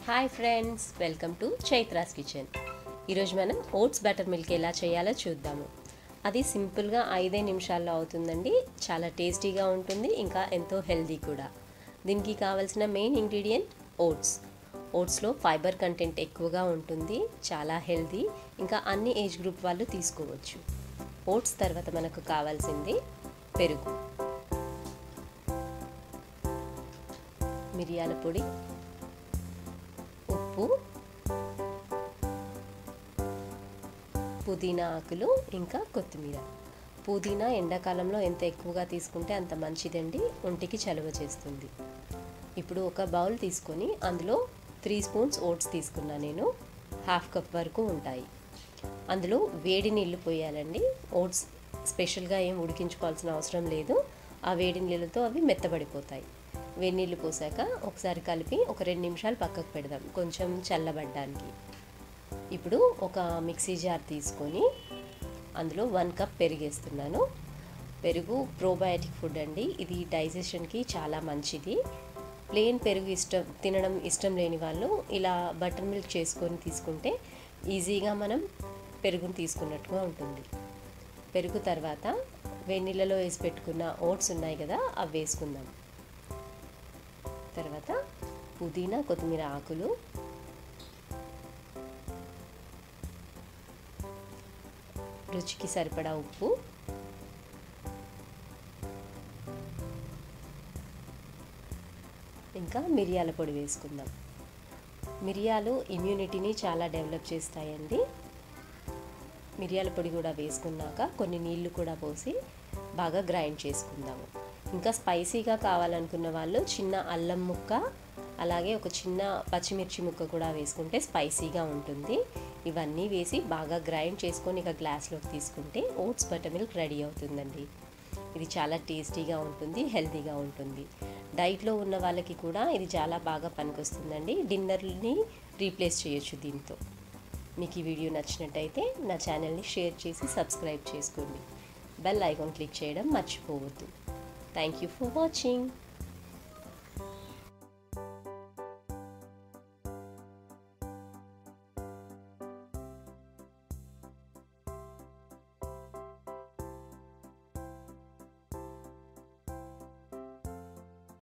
hi friends welcome to Chaitra's kitchen ఈరోజు మనం oats butter milk ఎలా చేయాలో చూద్దాము అది సింపుల్గా ఐదే నిమిషాల్లో అవుతుందండి చాలా టేస్టీగా ఉంటుంది ఇంకా ఎంతో హెల్దీ కూడా దీనికి కావాల్సిన మెయిన్ ఇంగ్రీడియంట్ ఓట్స్ ఓట్స్లో ఫైబర్ కంటెంట్ ఎక్కువగా ఉంటుంది చాలా హెల్దీ ఇంకా అన్ని ఏజ్ గ్రూప్ వాళ్ళు తీసుకోవచ్చు ఓట్స్ తర్వాత మనకు కావాల్సింది పెరుగు మిరియాల పొడి ఉప్పు పుదీనా ఆకులు ఇంకా కొత్తిమీర పుదీనా ఎండాకాలంలో ఎంత ఎక్కువగా తీసుకుంటే అంత మంచిదండి ఒంటికి చలువ చేస్తుంది ఇప్పుడు ఒక బౌల్ తీసుకొని అందులో త్రీ స్పూన్స్ ఓట్స్ తీసుకున్నా నేను హాఫ్ కప్ వరకు ఉంటాయి అందులో వేడి నీళ్ళు పోయాలండి ఓట్స్ స్పెషల్గా ఏం ఉడికించుకోవాల్సిన అవసరం లేదు ఆ వేడి నీళ్ళతో అవి మెత్తబడిపోతాయి వేడి నీళ్ళు పోసాక ఒకసారి కలిపి ఒక రెండు నిమిషాలు పక్కకు పెడదాం కొంచెం చల్లబడ్డానికి ఇప్పుడు ఒక మిక్సీ జార్ తీసుకొని అందులో వన్ కప్ పెరిగేస్తున్నాను పెరుగు ప్రోబయాటిక్ ఫుడ్ అండి ఇది డైజెషన్కి చాలా మంచిది ప్లెయిన్ పెరుగు ఇష్టం తినడం ఇష్టం లేని వాళ్ళు ఇలా బటర్ మిల్క్ చేసుకొని తీసుకుంటే ఈజీగా మనం పెరుగుని తీసుకున్నట్టుగా ఉంటుంది పెరుగు తర్వాత వేడినీళ్ళలో వేసి పెట్టుకున్న ఓట్స్ ఉన్నాయి కదా అవి వేసుకుందాం తర్వాత పుదీనా కొత్తిమీర ఆకులు రుచికి సరిపడా ఉప్పు ఇంకా మిరియాల పొడి వేసుకుందాం మిరియాలు ఇమ్యూనిటీని చాలా డెవలప్ చేస్తాయండి మిరియాల పొడి కూడా వేసుకున్నాక కొన్ని నీళ్లు కూడా పోసి బాగా గ్రైండ్ చేసుకుందాము ఇంకా స్పైసీగా కావాలనుకున్న వాళ్ళు చిన్న అల్లం ముక్క అలాగే ఒక చిన్న పచ్చిమిర్చి ముక్క కూడా వేసుకుంటే స్పైసీగా ఉంటుంది ఇవన్నీ వేసి బాగా గ్రైండ్ చేసుకొని ఇక గ్లాస్లోకి తీసుకుంటే ఓట్స్ బటర్ మిల్క్ రెడీ అవుతుందండి ఇది చాలా టేస్టీగా ఉంటుంది హెల్తీగా ఉంటుంది డైట్లో ఉన్న వాళ్ళకి కూడా ఇది చాలా బాగా పనికొస్తుందండి డిన్నర్ని రీప్లేస్ చేయొచ్చు దీంతో మీకు ఈ వీడియో నచ్చినట్టయితే నా ఛానల్ని షేర్ చేసి సబ్స్క్రైబ్ చేసుకోండి బెల్ ఐకాన్ క్లిక్ చేయడం మర్చిపోవద్దు థ్యాంక్ యూ ఫర్ వాచింగ్